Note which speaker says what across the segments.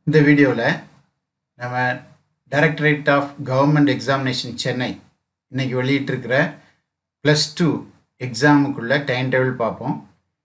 Speaker 1: இந்த வீடியோவில் நம்ம directorate of government examination Chennai இன்னைக்கு வெளியிட்டிருக்கிற ப்ளஸ் டூ எக்ஸாமுக்குள்ள டைம் டேபிள் பார்ப்போம்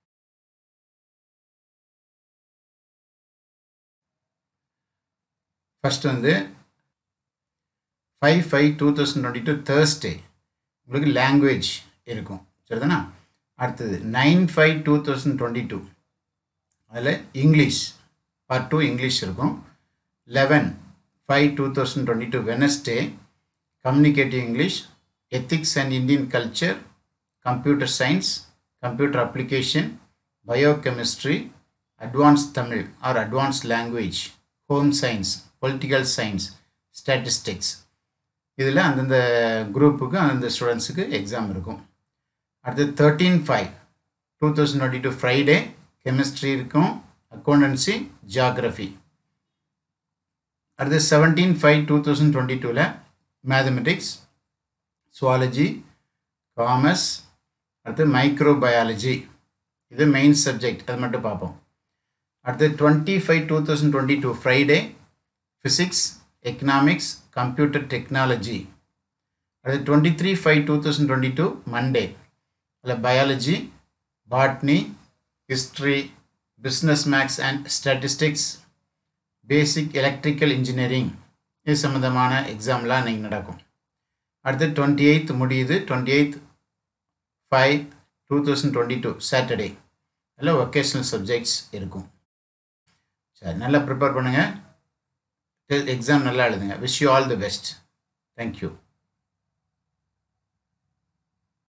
Speaker 1: ஃபர்ஸ்ட் வந்து five five two thousand twenty two Thursday உங்களுக்கு லாங்குவேஜ் இருக்கும் சரிதானா அடுத்தது nine five two thousand twenty two அதில் இங்கிலீஷ் பார்ட் டூ இங்கிலீஷ் இருக்கும் eleven five two thousand twenty two Wednesday communicative English ethics and Indian culture computer science computer application biochemistry advance Tamil or advance language home science political science statistics இதில் அந்தந்த குரூப்புக்கு அந்தந்த ஸ்டூடெண்ட்ஸுக்கு exam இருக்கும் அடுத்து thirteen five two thousand twenty two Friday chemistry இருக்கும் accountancy geography அடுத்து seventeen five two thousand twenty டூவில் மேத்தமெட்டிக்ஸ் சுவாலஜி காமர்ஸ் அடுத்து மைக்ரோபயாலஜி இது மெயின் சப்ஜெக்ட் அது மட்டும் பார்ப்போம் அடுத்து twenty five two thousand twenty two Friday physics economics computer technology அடுத்து twenty three five two thousand twenty two Monday அதில் biology botany history business maths and statistics basic electrical engineering இது சம்மந்தமான எக்ஸாம்லாம் இன்றைக்கி நடக்கும் அடுத்து டுவெண்ட்டி எயித் முடியுது twenty eight five two thousand twenty two Saturday அதில் ஒகேஷ்னல் சப்ஜெக்ட்ஸ் இருக்கும் சரி நல்லா ப்ரிப்பேர் பண்ணுங்கள் எக்ஸாம் நல்லா எழுதுங்க wish you all the best thank you